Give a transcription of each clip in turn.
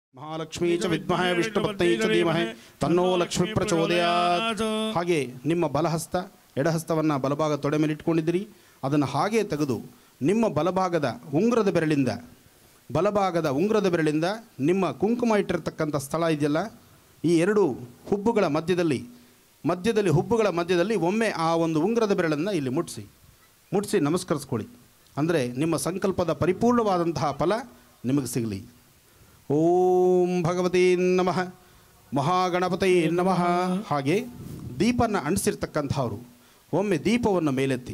ಮಹಾಲಕ್ಷ್ಮೀ ಚ ವಿದ್ಮಹೆ ವಿಷ್ಣುಪತ್ನಿ ಚ ಧೀಮಹೆ ತನ್ನೋ ಲಕ್ಷ್ಮಿ ಪ್ರಚೋದಯಾತ್ ಹಾಗೆ ನಿಮ್ಮ ಬಲಹಸ್ತ ಎಡಹಸ್ತವನ್ನು ಬಲಭಾಗ ತೊಡೆ ಮೇಲೆ ಇಟ್ಕೊಂಡಿದ್ದೀರಿ ಅದನ್ನು ಹಾಗೆ ತೆಗೆದು ನಿಮ್ಮ ಬಲಭಾಗದ ಉಂಗುರದ ಬೆರಳಿಂದ ಬಲಭಾಗದ ಉಂಗುರದ ಬೆರಳಿಂದ ನಿಮ್ಮ ಕುಂಕುಮ ಇಟ್ಟಿರತಕ್ಕಂಥ ಸ್ಥಳ ಇದೆಯಲ್ಲ ಈ ಎರಡು ಹುಬ್ಬುಗಳ ಮಧ್ಯದಲ್ಲಿ ಮಧ್ಯದಲ್ಲಿ ಹುಬ್ಬುಗಳ ಮಧ್ಯದಲ್ಲಿ ಒಮ್ಮೆ ಆ ಒಂದು ಉಂಗುರದ ಬೆರಳನ್ನು ಇಲ್ಲಿ ಮುಟ್ಟಿಸಿ ಮುಟ್ಟಿಸಿ ನಮಸ್ಕರಿಸ್ಕೊಳ್ಳಿ ಅಂದರೆ ನಿಮ್ಮ ಸಂಕಲ್ಪದ ಪರಿಪೂರ್ಣವಾದಂತಹ ಫಲ ನಿಮಗೆ ಸಿಗಲಿ ಓಂ ಭಗವತಿ ನಮಃ ಮಹಾಗಣಪತಿ ನಮಃ ಹಾಗೆ ದೀಪನ ಅಂಟಿಸಿರ್ತಕ್ಕಂಥವ್ರು ಒಮ್ಮೆ ದೀಪವನ್ನು ಮೇಲೆತ್ತಿ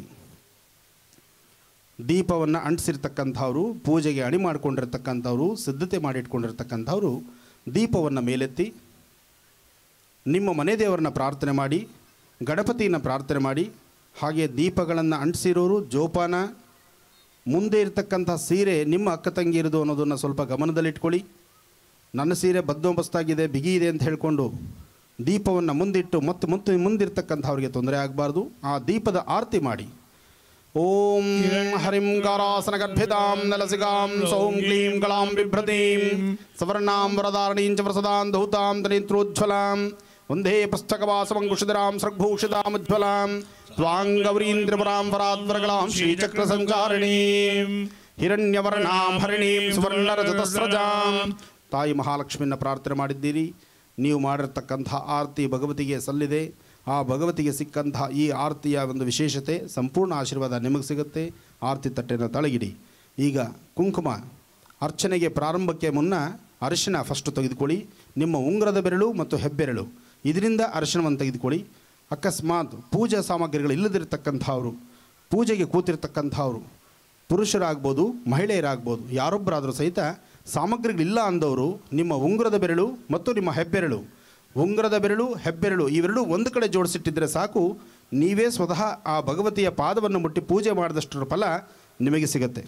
ದೀಪವನ್ನು ಅಂಟಿಸಿರ್ತಕ್ಕಂಥವ್ರು ಪೂಜೆಗೆ ಅಣಿ ಮಾಡಿಕೊಂಡಿರ್ತಕ್ಕಂಥವ್ರು ಸಿದ್ಧತೆ ಮಾಡಿಟ್ಕೊಂಡಿರ್ತಕ್ಕಂಥವ್ರು ದೀಪವನ್ನು ಮೇಲೆತ್ತಿ ನಿಮ್ಮ ಮನೆ ದೇವರನ್ನ ಪ್ರಾರ್ಥನೆ ಮಾಡಿ ಗಣಪತಿಯನ್ನು ಪ್ರಾರ್ಥನೆ ಮಾಡಿ ಹಾಗೆ ದೀಪಗಳನ್ನು ಅಂಟಿಸಿರೋರು ಜೋಪಾನ ಮುಂದೆ ಇರತಕ್ಕಂಥ ಸೀರೆ ನಿಮ್ಮ ಅಕ್ಕ ತಂಗಿ ಇರೋದು ಅನ್ನೋದನ್ನು ಸ್ವಲ್ಪ ಗಮನದಲ್ಲಿಟ್ಕೊಳ್ಳಿ ನನ್ನ ಸೀರೆ ಬದ್ದೋಬಸ್ತಾಗಿದೆ ಬಿಗಿ ಇದೆ ಅಂತ ಹೇಳಿಕೊಂಡು ದೀಪವನ್ನು ಮುಂದಿಟ್ಟು ಮತ್ತು ಮುತ್ತು ಮುಂದಿರ್ತಕ್ಕಂಥವ್ರಿಗೆ ತೊಂದರೆ ಆಗಬಾರ್ದು ಆ ದೀಪದ ಆರತಿ ಮಾಡಿ ಓಂ ಹರಿಂ ಗಾರಾಸನ ಗರ್ಭಿತಾಂ ನಲಸಿಗಾಂ ಸೌಂ ಕ್ಲೀಂ ಗಳಾಂ ಬಿಭ್ರತೀಂ ಸವರ್ಣಾಂ ವರದಾರಣೀಂ ಚ ವರಸದಾಂ ಧೌತಾಂ ದನೇತ್ರೋಜ್ವಲಾಂ ವಂದೇ ಪುಸ್ತಕವಾಸಮಂಕುಶಿಧರಾಂ ಸರ್ಗಭೂಷಿತಾಮುಜ್ವಲಾಂ ತ್ವಾಂಗೌರೀಂದ್ರಪುರಾಂ ವರಾದ್ವರಗಳಾಂ ಶ್ರೀಚಕ್ರ ಸಂಚಾರಿಣೀಂ ಹಿರಣ್ಯವರ್ಣಾಂ ಹರಿಣೀಂ ಸುವರ್ಣರಜತಸ್ರಜಾಂ ತಾಯಿ ಮಹಾಲಕ್ಷ್ಮಿಯನ್ನ ಪ್ರಾರ್ಥನೆ ಮಾಡಿದ್ದೀರಿ ನೀವು ಮಾಡಿರ್ತಕ್ಕಂಥ ಆರತಿ ಭಗವತಿಗೆ ಸಲ್ಲಿದೆ ಆ ಭಗವತಿಗೆ ಸಿಕ್ಕಂತಹ ಈ ಆರತಿಯ ಒಂದು ವಿಶೇಷತೆ ಸಂಪೂರ್ಣ ಆಶೀರ್ವಾದ ನಿಮಗೆ ಸಿಗುತ್ತೆ ಆರತಿ ತಟ್ಟೆನ ತಳಗಿಡಿ ಈಗ ಕುಂಕುಮ ಅರ್ಚನೆಗೆ ಪ್ರಾರಂಭಕ್ಕೆ ಮುನ್ನ ಅರಿಶಿನ ಫಸ್ಟ್ ತೆಗೆದುಕೊಳ್ಳಿ ನಿಮ್ಮ ಉಂಗುರದ ಬೆರಳು ಮತ್ತು ಹೆಬ್ಬೆರಳು ಇದರಿಂದ ಅರಿಶಿನವನ್ನು ತೆಗೆದುಕೊಳ್ಳಿ ಅಕಸ್ಮಾತ್ ಪೂಜಾ ಸಾಮಗ್ರಿಗಳು ಇಲ್ಲದಿರತಕ್ಕಂಥವ್ರು ಪೂಜೆಗೆ ಕೂತಿರ್ತಕ್ಕಂಥವ್ರು ಪುರುಷರಾಗ್ಬೋದು ಮಹಿಳೆಯರಾಗ್ಬೋದು ಯಾರೊಬ್ಬರಾದರೂ ಸಹಿತ ಸಾಮಗ್ರಿಗಳಿಲ್ಲ ಅಂದವರು ನಿಮ್ಮ ಉಂಗುರದ ಬೆರಳು ಮತ್ತು ನಿಮ್ಮ ಹೆಬ್ಬೆರಳು ಉಂಗುರದ ಬೆರಳು ಹೆಬ್ಬೆರಳು ಇವೆರಡು ಒಂದು ಕಡೆ ಜೋಡಿಸಿಟ್ಟಿದ್ದರೆ ಸಾಕು ನೀವೇ ಸ್ವತಃ ಆ ಭಗವತಿಯ ಪಾದವನ್ನು ಮುಟ್ಟಿ ಪೂಜೆ ಮಾಡಿದಷ್ಟರ ಫಲ ನಿಮಗೆ ಸಿಗುತ್ತೆ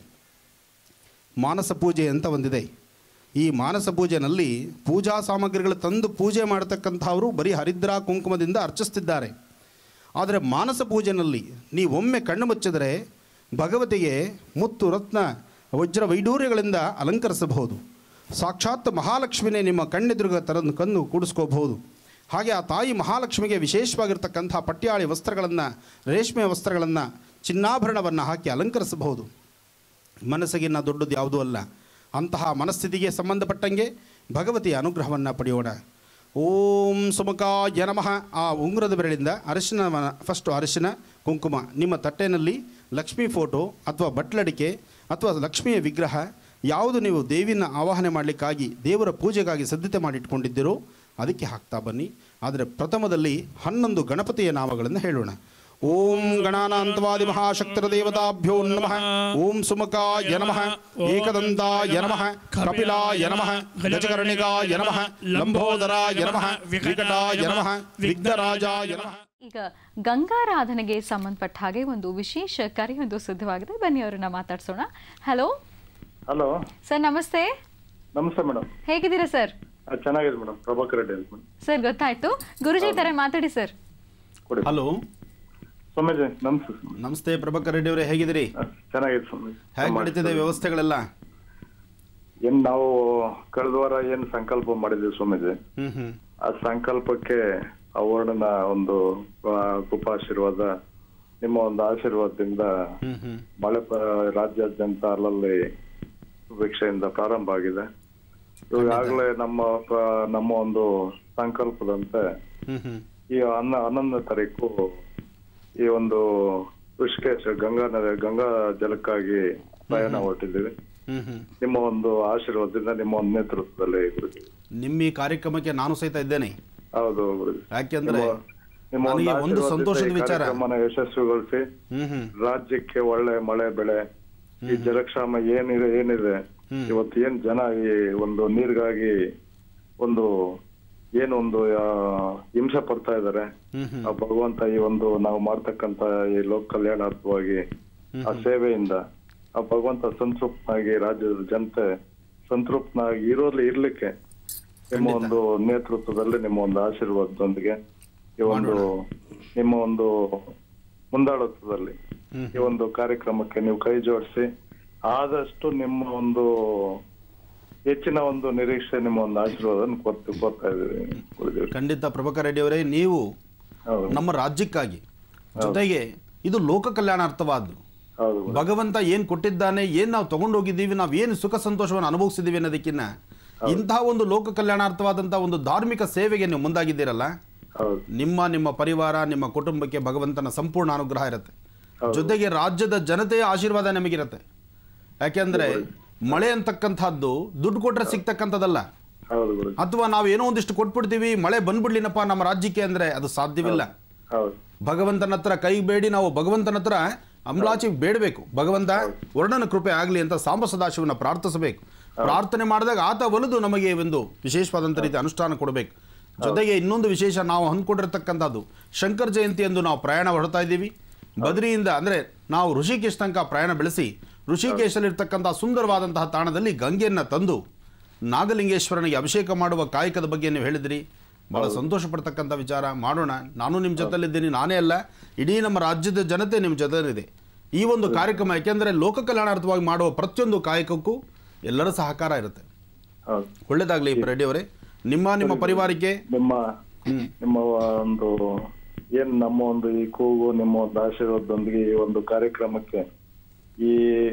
ಮಾನಸ ಪೂಜೆ ಅಂತ ಒಂದಿದೆ ಈ ಮಾನಸ ಪೂಜೆನಲ್ಲಿ ಪೂಜಾ ಸಾಮಗ್ರಿಗಳು ತಂದು ಪೂಜೆ ಮಾಡತಕ್ಕಂಥವರು ಬರೀ ಹರಿದ್ರ ಕುಂಕುಮದಿಂದ ಅರ್ಚಿಸ್ತಿದ್ದಾರೆ ಆದರೆ ಮಾನಸ ಪೂಜೆನಲ್ಲಿ ನೀವೊಮ್ಮೆ ಕಣ್ಣು ಮುಚ್ಚಿದರೆ ಭಗವತಿಗೆ ಮುತ್ತು ರತ್ನ ವಜ್ರ ವೈಡೂರ್ಯಗಳಿಂದ ಅಲಂಕರಿಸಬಹುದು ಸಾಕ್ಷಾತ್ ಮಹಾಲಕ್ಷ್ಮಿನೇ ನಿಮ್ಮ ಕಣ್ಣೆದುರುಗ ತರನ್ನು ಕಣ್ಣು ಕೂಡಿಸ್ಕೋಬಹುದು ಹಾಗೆ ಆ ತಾಯಿ ಮಹಾಲಕ್ಷ್ಮಿಗೆ ವಿಶೇಷವಾಗಿರ್ತಕ್ಕಂಥ ಪಟ್ಯಾಳಿ ವಸ್ತ್ರಗಳನ್ನು ರೇಷ್ಮೆ ವಸ್ತ್ರಗಳನ್ನು ಚಿನ್ನಾಭರಣವನ್ನು ಹಾಕಿ ಅಲಂಕರಿಸಬಹುದು ಮನಸ್ಸಿಗಿನ್ನ ದೊಡ್ಡದು ಯಾವುದೂ ಅಲ್ಲ ಅಂತಹ ಮನಸ್ಥಿತಿಗೆ ಸಂಬಂಧಪಟ್ಟಂಗೆ ಭಗವತಿಯ ಅನುಗ್ರಹವನ್ನು ಪಡೆಯೋಣ ಓಂ ಸುಮುಖಾಯ ನಮಃ ಆ ಉಂಗುರದ ಬೆರಳಿಂದ ಅರಿಶಿನ ಫಸ್ಟು ಅರಿಶಿನ ಕುಂಕುಮ ನಿಮ್ಮ ತಟ್ಟೆನಲ್ಲಿ ಲಕ್ಷ್ಮೀ ಫೋಟೋ ಅಥವಾ ಬಟ್ಲಡಿಕೆ ಅಥವಾ ಲಕ್ಷ್ಮಿಯ ವಿಗ್ರಹ ಯಾವುದು ನೀವು ದೇವಿನ ಆವಾಹನೆ ಮಾಡಲಿಕ್ಕಾಗಿ ದೇವರ ಪೂಜೆಗಾಗಿ ಸಿದ್ಧತೆ ಮಾಡಿಟ್ಕೊಂಡಿದ್ದೀರೋ ಅದಕ್ಕೆ ಹಾಕ್ತಾ ಬನ್ನಿ ಆದರೆ ಪ್ರಥಮದಲ್ಲಿ ಹನ್ನೊಂದು ಗಣಪತಿಯ ನಾಮಗಳನ್ನು ಹೇಳೋಣ ಓಂ ಗಣಾನಾಂತವಾದಿ ಮಹಾಶಕ್ತರ ದೇವತಾಭ್ಯೋ ನಮಃ ಓಂ ಸುಮುಖಾಯ ನಮಃ ಏಕದಂತಾಯ ನಮಃ ಕಪಿಲಾಯ ನಮಃ ಗಜಕರ್ಣಿಕಾಯ ನಮಃ ಲಂಬೋದರಾಯ ನಮಃ ವಿಕಟಾಯ ನಮಃ ವಿಘ್ನರಾಜಾಯ ನಮಃ ಈಗ ಗಂಗಾರಾಧನೆಗೆ ಸಂಬಂಧಪಟ್ಟ ಹಾಗೆ ಒಂದು ವಿಶೇಷ ಕರೆಯೊಂದು ಸಿದ್ಧವಾಗಿದೆ ಬನ್ನಿ ಅವರನ್ನ ಮಾತಾಡ್ಸೋಣ ಹಲೋ ಹಲೋ ಸರ್ ನಮಸ್ತೆ ನಮಸ್ತೆ ಮೇಡಮ್ ಹೇಗಿದ್ದೀರಾ ಸರ್ ಚೆನ್ನಾಗಿದೆ ಮೇಡಮ್ ಪ್ರಭಾಕರ್ ರೆಡ್ಡಿ ಅಂತ ಮೇಡಮ್ ಸರ್ ಗೊತ್ತಾಯ್ತು ಗುರುಜಿ ತರ ಮಾತಾಡಿ ಸರ್ ಕೊಡಿ ಹಲೋ ಸ್ವಾಮೀಜಿ ನಮಸ್ತೆ ಸ್ವಾಮಿ. ನಮಸ್ತೆ ಪ್ರಭಾಕರ್ ರೆಡ್ಡಿ ಅವರೇ ಹೇಗಿದ್ದೀರಿ ಆ, ಚೆನ್ನಾಗಿದೆ ಸ್ವಾಮಿ ಹೇಗೆ ನಡೀತಿದೆ ವ್ಯವಸ್ಥೆಗಳೆಲ್ಲ ಏನ್ ನಾವು ಕಳೆದ ವಾರ ಏನ್ ಸಂಕಲ್ಪ ಮಾಡಿದ್ವಿ ಸ್ವಾಮೀಜಿ ಹ್ಮ್ ಹ್ಮ್ ಆ ಸಂಕಲ್ಪಕ್ಕೆ ಆ ವರ್ಣನ ಒಂದು ಆ, ಕೃಪಾಶೀರ್ವಾದ ನಿಮ್ಮ ಒಂದು ಆಶೀರ್ವಾದದಿಂದ ಹ್ಮ್ ಹ್ಮ್ ಮಳೆ ಪ- ರಾಜ್ಯಾದ್ಯಂತ ಅಲ್ಲಲ್ಲಿ ಭಿಕ್ಷೆಯಿಂದ ಪ್ರಾರಂಭ ಆಗಿದೆ ಈಗಾಗಲೇ ನಮ್ಮ ಪ- ನಮ್ಮ ಒಂದು ಸಂಕಲ್ಪದಂತೆ ಹ್ಮ್ ಹ್ಮ್ ಈ ಹನ್ನ ಹನ್ನೊಂದನೇ ತಾರೀಕು ಈ ಒಂದು ಋಷಿಕೇಶ ಗಂಗಾ ನದಿ ಗಂಗಾ ಜಲಕ್ಕಾಗಿ ಪ್ರಯಾಣ ಹೊರಟಿದ್ದೀವಿ ಹ್ಮ್ ಹ್ಮ್ ನಿಮ್ಮ ಒಂದು ಆಶೀರ್ವಾದದಿಂದ ನಿಮ್ಮ ಒಂದು ನೇತೃತ್ವದಲ್ಲಿ ಗುರುಜಿ ನಿಮ್ಮ ಈ ಕಾರ್ಯಕ್ರಮಕ್ಕೆ ನಾನು ಸಹಿತ ಇದ್ದೇನೆ ಹೌದು ಗುರುಜಿ ಯಾಕೆಂದ್ರೆ ನಿಮ್ಮ- ನಿಮ್ಮ ಒಂದು ನನಗೆ ಒಂದು ಆಶೀರ್ವಾದದಿಂದ ಸಂತೋಷದ ಈ ವಿಚಾರ ಕಾರ್ಯಕ್ರಮನ ಯಶಸ್ವಿಗೊಳಿಸಿ ಹ್ಮ್ ಹ್ಮ್ ರಾಜ್ಯಕ್ಕೆ ಒಳ್ಳೆ ಮಳೆ ಬೆಳೆ ಈ ಜಲಕ್ಷಾಮ ಏನಿದೆ ಏನಿದೆ ಹ್ಮ್. ಇವತ್ತು ಏನ್ ಜನ ಈ ಒಂದು ನೀರಿಗಾಗಿ ಒಂದು ಏನೊಂದು ಆ, ಹಿಂಸೆ ಪಡ್ತಾ ಇದ್ದಾರೆ ಹ್ಮ್ ಹ್ಮ್ ಆ ಭಗವಂತ ಈ ಒಂದು ನಾವು ಮಾಡ್ತಕ್ಕಂತ ಈ ಲೋಕ ಕಲ್ಯಾಣಾರ್ಥವಾಗಿ ಆ ಸೇವೆಯಿಂದ ಆ ಭಗವಂತ ಸಂತೃಪ್ತನಾಗಿ ರಾಜ್ಯದ ಜನತೆ ಸಂತೃಪ್ತನಾಗಿ ಇರೋಲಿ ಇರ್ಲಿಕ್ಕೆ ನಿಮ್ಮ ಒಂದು ನೇತೃತ್ವದಲ್ಲಿ ನಿಮ್ಮ ಒಂದು ಆಶೀರ್ವಾದದೊಂದಿಗೆ ಈ ಒಂದು ನಿಮ್ಮ ಒಂದು ಮುಂದಾಳತ್ವದಲ್ಲಿ ಹ್ಮ್ ಈ ಒಂದು ಕಾರ್ಯಕ್ರಮಕ್ಕೆ ನೀವು ಕೈ ಜೋಡಿಸಿ ಆದಷ್ಟು ನಿಮ್ಮ ಒಂದು ಹೆಚ್ಚಿನ ಒಂದು ನಿರೀಕ್ಷೆ ನಿಮ್ಮ ಒಂದು ಆಶೀರ್ವಾದ ಕೊಟ್ಟು ಕೊಡ್ತಾ ಇದ್ದೀವಿ ಗುರುದೇವ್ರೆ. ಖಂಡಿತ ಪ್ರಭಾಕರ್ ರೆಡ್ಡಿ ಅವರೇ ನೀವು ಹೌದು ನಮ್ಮ ರಾಜ್ಯಕ್ಕಾಗಿ ಜೊತೆಗೆ ಇದು ಲೋಕ ಕಲ್ಯಾಣಾರ್ಥವಾದ್ದು ಹೌದು ಭಗವಂತ ಏನ್ ಕೊಟ್ಟಿದ್ದಾನೆ ಏನ್ ನಾವು ತಗೊಂಡೋಗಿದ್ದೀವಿ ನಾವು ಏನು ಸುಖ ಸಂತೋಷವನ್ನು ಅನುಭವಿಸಿದ್ದೀವಿ ಅನ್ನೋದಕ್ಕಿಂತ ಇಂತಹ ಒಂದು ಲೋಕ ಕಲ್ಯಾಣಾರ್ಥವಾದಂತಹ ಒಂದು ಧಾರ್ಮಿಕ ಸೇವೆಗೆ ನೀವು ಮುಂದಾಗಿದ್ದೀರಲ್ಲ ಹೌದು ನಿಮ್ಮ ನಿಮ್ಮ ಪರಿವಾರ ನಿಮ್ಮ ಕುಟುಂಬಕ್ಕೆ ಭಗವಂತನ ಸಂಪೂರ್ಣ ಅನುಗ್ರಹ ಇರುತ್ತೆ ಜೊತೆಗೆ ರಾಜ್ಯದ ಜನತೆಯ ಆಶೀರ್ವಾದ ನಿಮಗಿರುತ್ತೆ ಯಾಕೆಂದ್ರೆ ಮಳೆ ಅಂತಕ್ಕಂಥದ್ದು ದುಡ್ಡು ಕೊಟ್ರೆ ಸಿಗ್ತಕ್ಕಂಥದ್ದಲ್ಲ ಹೌದು ಗುರು ಅಥವಾ ನಾವು ಏನೋ ಒಂದಿಷ್ಟು ಕೊಟ್ಬಿಡ್ತೀವಿ ಮಳೆ ಬಂದ್ಬಿಡ್ಲಿನಪ್ಪ ನಮ್ಮ ರಾಜ್ಯಕ್ಕೆ ಅಂದ್ರೆ ಅದು ಸಾಧ್ಯವಿಲ್ಲ ಹೌದು ಭಗವಂತನ ಹತ್ರ ಕೈ ಬೇಡಿ ನಾವು ಭಗವಂತನ ಹತ್ರ ಅಂಬ್ಲಾಚಿ ಬೇಡಬೇಕು ಭಗವಂತ ವರ್ಣನ ಕೃಪೆ ಆಗಲಿ ಅಂತ ಸಾಂಬ ಸದಾಶಿವನ ಪ್ರಾರ್ಥಿಸಬೇಕು ಪ್ರಾರ್ಥನೆ ಮಾಡಿದಾಗ ಆತ ಒಲಿದು ನಮಗೆ ಒಂದು ವಿಶೇಷವಾದಂಥ ರೀತಿ ಅನುಷ್ಠಾನ ಕೊಡಬೇಕು ಜೊತೆಗೆ ಇನ್ನೊಂದು ವಿಶೇಷ ನಾವು ಹಂದ್ಕೊಂಡಿರ್ತಕ್ಕಂಥದ್ದು ಶಂಕರ ಜಯಂತಿ ಎಂದು ನಾವು ಪ್ರಯಾಣ ಹೊರಡ್ತಾ ಇದ್ದೀವಿ ಬದ್ರಿಯಿಂದ ಅಂದರೆ ನಾವು ಋಷಿಕೇಶ್ ತನಕ ಪ್ರಯಾಣ ಬೆಳೆಸಿ ಋಷಿಕೇಶಲ್ಲಿರ್ತಕ್ಕಂಥ ಸುಂದರವಾದಂತಹ ತಾಣದಲ್ಲಿ ಗಂಗೆಯನ್ನು ತಂದು ನಾಗಲಿಂಗೇಶ್ವರನಿಗೆ ಅಭಿಷೇಕ ಮಾಡುವ ಕಾಯಕದ ಬಗ್ಗೆ ನೀವು ಹೇಳಿದ್ರಿ ಬಹಳ ಸಂತೋಷ ಪಡ್ತಕ್ಕಂಥ ವಿಚಾರ ಮಾಡೋಣ ನಾನು ನಿಮ್ಮ ಜೊತೆಲಿದ್ದೀನಿ ನಾನೇ ಅಲ್ಲ ಇಡೀ ನಮ್ಮ ರಾಜ್ಯದ ಜನತೆ ನಿಮ್ಮ ಜೊತೆಲಿದೆ ಈ ಒಂದು ಕಾರ್ಯಕ್ರಮ ಯಾಕೆಂದರೆ ಲೋಕ ಕಲ್ಯಾಣಾರ್ಥವಾಗಿ ಮಾಡುವ ಪ್ರತಿಯೊಂದು ಕಾಯಕಕ್ಕೂ ಎಲ್ಲರ ಸಹಕಾರ ಇರುತ್ತೆ ಹೌದು ಒಳ್ಳೇದಾಗಲಿ ರೆಡ್ಡಿ ಅವರೇ ನಿಮ್ಮ ನಿಮ್ಮ ಪರಿವಾರಕ್ಕೆ ನಿಮ್ಮ ನಿಮ್ಮ ಒಂದು ಏನ್ ನಮ್ಮ ಒಂದು ಈ ಕೂಗು ನಿಮ್ಮ ಒಂದು ಆಶೀರ್ವಾದದೊಂದಿಗೆ ಈ ಒಂದು ಕಾರ್ಯಕ್ರಮಕ್ಕೆ ಈ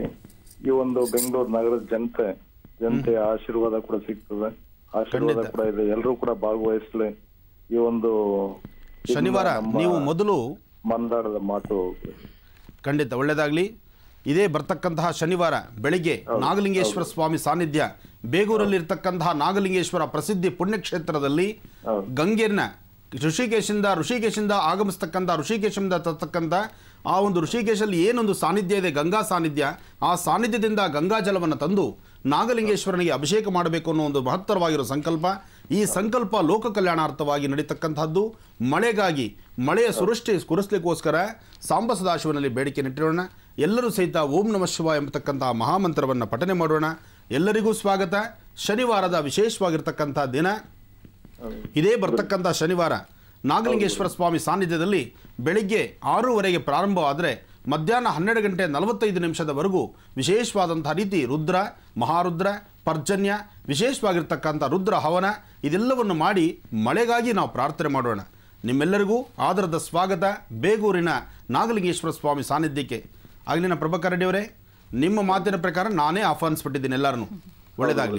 ಈ ಒಂದು ಬೆಂಗಳೂರು ನಗರದ ಜನತೆ ಜನತೆಯ ಆಶೀರ್ವಾದ ಕೂಡ ಸಿಗ್ತದೆ ಆಶೀರ್ವಾದ ಕೂಡ ಇದೆ ಎಲ್ಲರೂ ಕೂಡ ಭಾಗವಹಿಸ್ಲಿ ಈ ಒಂದು ಶನಿವಾರ ನಮ್ಮ ನೀವು ಮೊದಲು ಮಂದಾಡದ ಮಾತು ಖಂಡಿತ ಒಳ್ಳೆಯದಾಗಲಿ ಇದೇ ಬರ್ತಕ್ಕಂತಹ ಶನಿವಾರ ಬೆಳಿಗ್ಗೆ ನಾಗಲಿಂಗೇಶ್ವರ ಸ್ವಾಮಿ ಸಾನ್ನಿಧ್ಯ ಬೇಗೂರಲ್ಲಿ ಇರ್ತಕ್ಕಂತಹ ನಾಗಲಿಂಗೇಶ್ವರ ಪ್ರಸಿದ್ಧಿ ಪುಣ್ಯಕ್ಷೇತ್ರದಲ್ಲಿ ಹೌದು. ಗಂಗೆಯನ್ನ ಋಷಿಕೇಶಿಂದ ಋಷಿಕೇಶಿಂದ ಆಗಮಿಸ್ತಕ್ಕಂಥ ಋಷಿಕೇಶಿಂದ ತರ್ತಕ್ಕಂಥ ಆ ಒಂದು ಋಷಿಕೇಶಲ್ಲಿ ಏನೊಂದು ಸಾನ್ನಿಧ್ಯ ಇದೆ ಗಂಗಾ ಸಾನ್ನಿಧ್ಯ ಆ ಸಾನ್ನಿಧ್ಯದಿಂದ ಗಂಗಾ ಜಲವನ್ನು ತಂದು ನಾಗಲಿಂಗೇಶ್ವರನಿಗೆ ಅಭಿಷೇಕ ಮಾಡಬೇಕು ಅನ್ನೋ ಒಂದು ಮಹತ್ತರವಾಗಿರೋ ಸಂಕಲ್ಪ ಈ ಸಂಕಲ್ಪ ಲೋಕ ಕಲ್ಯಾಣಾರ್ಥವಾಗಿ ನಡೀತಕ್ಕಂಥದ್ದು ಮಳೆಗಾಗಿ ಮಳೆಯ ಸುರಷ್ಟಿ ಕುರಿಸ್ಲಿಕ್ಕೋಸ್ಕರ ಸಾಂಬ ಸದಾಶಿವನಲ್ಲಿ ಬೇಡಿಕೆ ನೆಟ್ಟಿರೋಣ ಎಲ್ಲರೂ ಸಹಿತ ಓಂ ನಮಃ ಶಿವ ಎಂಬತಕ್ಕಂತಹ ಮಹಾಮಂತ್ರವನ್ನು ಪಠನೆ ಮಾಡೋಣ ಎಲ್ಲರಿಗೂ ಸ್ವಾಗತ ಶನಿವಾರದ ವಿಶೇಷವಾಗಿರ್ತಕ್ಕಂಥ ದಿನ ಇದೇ ಬರ್ತಕ್ಕಂಥ ಶನಿವಾರ ನಾಗಲಿಂಗೇಶ್ವರ ಸ್ವಾಮಿ ಸಾನ್ನಿಧ್ಯದಲ್ಲಿ ಬೆಳಿಗ್ಗೆ ಆರೂವರೆಗೆ ಪ್ರಾರಂಭವಾದರೆ ಮಧ್ಯಾಹ್ನ ಹನ್ನೆರಡು ಗಂಟೆ ನಲವತ್ತೈದು ನಿಮಿಷದವರೆಗೂ ವಿಶೇಷವಾದಂಥ ರೀತಿ ರುದ್ರ ಮಹಾರುದ್ರ ಪರ್ಜನ್ಯ ವಿಶೇಷವಾಗಿರ್ತಕ್ಕಂಥ ರುದ್ರ ಹವನ ಇದೆಲ್ಲವನ್ನು ಮಾಡಿ ಮಳೆಗಾಗಿ ನಾವು ಪ್ರಾರ್ಥನೆ ಮಾಡೋಣ ನಿಮ್ಮೆಲ್ಲರಿಗೂ ಆದರದ ಸ್ವಾಗತ ಬೇಗೂರಿನ ನಾಗಲಿಂಗೇಶ್ವರ ಸ್ವಾಮಿ ಸಾನ್ನಿಧ್ಯಕ್ಕೆ ಆಗಲಿನ ಪ್ರಭಾಕರ್ ರೆಡ್ಡಿ ಅವರೇ ನಿಮ್ಮ ಮಾತಿನ ಪ್ರಕಾರ ನಾನೇ ಆಹ್ವಾನಿಸ್ಬಿಟ್ಟಿದ್ದೀನಿ ಎಲ್ಲರನ್ನು ಒಳ್ಳೆಯದಾಗಲಿ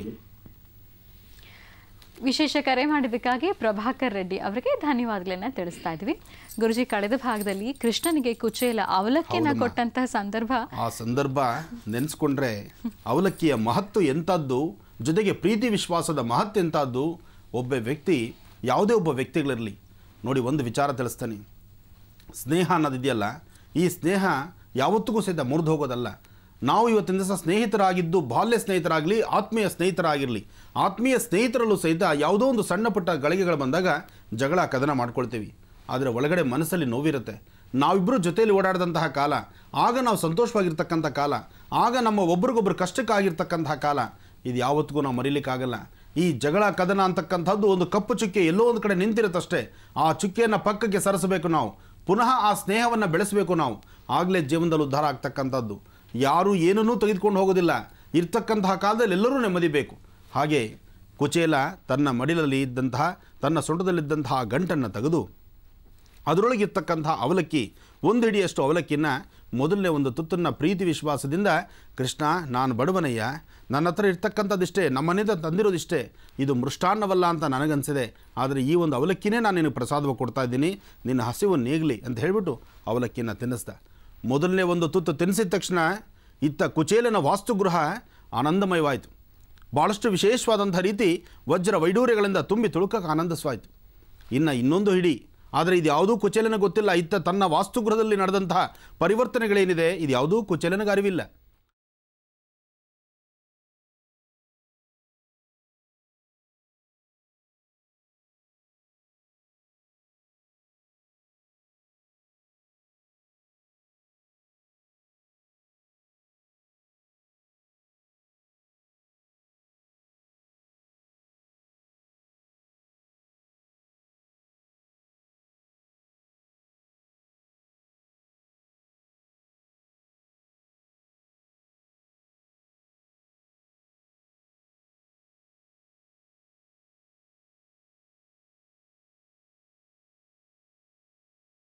ವಿಶೇಷ ಕರೆ ಮಾಡಿದ್ದಕ್ಕಾಗಿ ಪ್ರಭಾಕರ್ ರೆಡ್ಡಿ ಅವರಿಗೆ ಧನ್ಯವಾದಗಳನ್ನ ತಿಳಿಸ್ತಾ ಇದ್ವಿ ಗುರುಜಿ ಕಳೆದ ಭಾಗದಲ್ಲಿ ಕೃಷ್ಣನಿಗೆ ಕುಚೇಲ ಅವಲಕ್ಕಿನ ಕೊಟ್ಟಂತಹ ಸಂದರ್ಭ ಆ ಸಂದರ್ಭ ನೆನೆಸ್ಕೊಂಡ್ರೆ ಅವಲಕ್ಕಿಯ ಮಹತ್ವ ಎಂಥದ್ದು ಜೊತೆಗೆ ಪ್ರೀತಿ ವಿಶ್ವಾಸದ ಮಹತ್ವ ಎಂಥದ್ದು ಒಬ್ಬ ವ್ಯಕ್ತಿ ಯಾವುದೇ ಒಬ್ಬ ವ್ಯಕ್ತಿಗಳಿರಲಿ ನೋಡಿ ಒಂದು ವಿಚಾರ ತಿಳಿಸ್ತಾನೆ ಸ್ನೇಹ ಅನ್ನೋದಿದೆಯಲ್ಲ ಈ ಸ್ನೇಹ ಯಾವತ್ತಿಗೂ ಸಹಿತ ಮುರಿದು ಹೋಗೋದಲ್ಲ ನಾವು ಇವತ್ತಿನ ದಿವಸ ಸ್ನೇಹಿತರಾಗಿದ್ದು ಬಾಲ್ಯ ಸ್ನೇಹಿತರಾಗಲಿ ಆತ್ಮೀಯ ಸ್ನೇಹಿತರಾಗಿರಲಿ ಆತ್ಮೀಯ ಸ್ನೇಹಿತರಲ್ಲೂ ಸಹಿತ ಯಾವುದೋ ಒಂದು ಸಣ್ಣ ಪುಟ್ಟ ಗಳಿಗೆಗಳು ಬಂದಾಗ ಜಗಳ ಕದನ ಮಾಡ್ಕೊಳ್ತೀವಿ ಆದರೆ ಒಳಗಡೆ ಮನಸ್ಸಲ್ಲಿ ನೋವಿರುತ್ತೆ ನಾವಿಬ್ಬರು ಜೊತೆಯಲ್ಲಿ ಓಡಾಡಿದಂತಹ ಕಾಲ ಆಗ ನಾವು ಸಂತೋಷವಾಗಿರ್ತಕ್ಕಂಥ ಕಾಲ ಆಗ ನಮ್ಮ ಒಬ್ರಿಗೊಬ್ರು ಕಷ್ಟಕ್ಕಾಗಿರ್ತಕ್ಕಂತಹ ಕಾಲ ಇದು ಯಾವತ್ತಿಗೂ ನಾವು ಮರೀಲಿಕ್ಕಾಗಲ್ಲ ಈ ಜಗಳ ಕದನ ಅಂತಕ್ಕಂಥದ್ದು ಒಂದು ಕಪ್ಪು ಚುಕ್ಕೆ ಎಲ್ಲೋ ಒಂದು ಕಡೆ ನಿಂತಿರುತ್ತಷ್ಟೇ ಆ ಚುಕ್ಕೆಯನ್ನು ಪಕ್ಕಕ್ಕೆ ಸರಿಸಬೇಕು ನಾವು ಪುನಃ ಆ ಸ್ನೇಹವನ್ನು ಬೆಳೆಸಬೇಕು ನಾವು ಆಗಲೇ ಜೀವನದಲ್ಲಿ ಉದ್ಧಾರ ಆಗ್ತಕ್ಕಂಥದ್ದು ಯಾರು ಏನನ್ನೂ ತೆಗೆದುಕೊಂಡು ಹೋಗೋದಿಲ್ಲ ಇರ್ತಕ್ಕಂತಹ ಕಾಲದಲ್ಲಿ ಎಲ್ಲರೂ ನೆಮ್ಮದಿ ಬೇಕು ಹಾಗೆ ಕುಚೇಲ ತನ್ನ ಮಡಿಲಲ್ಲಿ ಇದ್ದಂತಹ ತನ್ನ ಸೊಂಟದಲ್ಲಿದ್ದಂತಹ ಗಂಟನ್ನು ತೆಗೆದು ಅದರೊಳಗಿರ್ತಕ್ಕಂತಹ ಅವಲಕ್ಕಿ ಒಂದು ಹಿಡಿಯಷ್ಟು ಅವಲಕ್ಕಿನ ಮೊದಲನೇ ಒಂದು ತುತ್ತನ್ನು ಪ್ರೀತಿ ವಿಶ್ವಾಸದಿಂದ ಕೃಷ್ಣ ನಾನು ಬಡವನಯ್ಯ ನನ್ನ ಹತ್ರ ಇರ್ತಕ್ಕಂಥದ್ದಿಷ್ಟೇ ನಮ್ಮನೆಯಿಂದ ತಂದಿರೋದಿಷ್ಟೇ ಇದು ಮೃಷ್ಟಾನ್ನವಲ್ಲ ಅಂತ ನನಗನ್ಸಿದೆ ಆದರೆ ಈ ಒಂದು ಅವಲಕ್ಕಿನೇ ನಾನು ನಿನಗೆ ಪ್ರಸಾದವಾಗಿ ಕೊಡ್ತಾ ಇದ್ದೀನಿ ನಿನ್ನ ಹಸಿವು ನೀಗಲಿ ಅಂತ ಹೇಳಿಬಿಟ್ಟು ಅವಲಕ್ಕಿನ ತಿನ್ನಿಸ್ದ ಮೊದಲನೇ ಒಂದು ತುತ್ತು ತಿನ್ನಿಸಿದ ತಕ್ಷಣ ಇತ್ತ ಕುಚೇಲನ ವಾಸ್ತುಗೃಹ ಆನಂದಮಯವಾಯಿತು ಭಾಳಷ್ಟು ವಿಶೇಷವಾದಂಥ ರೀತಿ ವಜ್ರ ವೈಡೂರ್ಯಗಳಿಂದ ತುಂಬಿ ತುಳುಕಕ್ಕೆ ಆನಂದಿಸವಾಯಿತು ಇನ್ನು ಇನ್ನೊಂದು ಹಿಡಿ ಆದರೆ ಇದು ಯಾವುದೂ ಕುಚೇಲನ ಗೊತ್ತಿಲ್ಲ ಇತ್ತ ತನ್ನ ವಾಸ್ತುಗೃಹದಲ್ಲಿ ನಡೆದಂತಹ ಪರಿವರ್ತನೆಗಳೇನಿದೆ ಇದು ಯಾವುದೂ ಕುಚೇಲನಿಗೆ ಅರಿವಿಲ್ಲ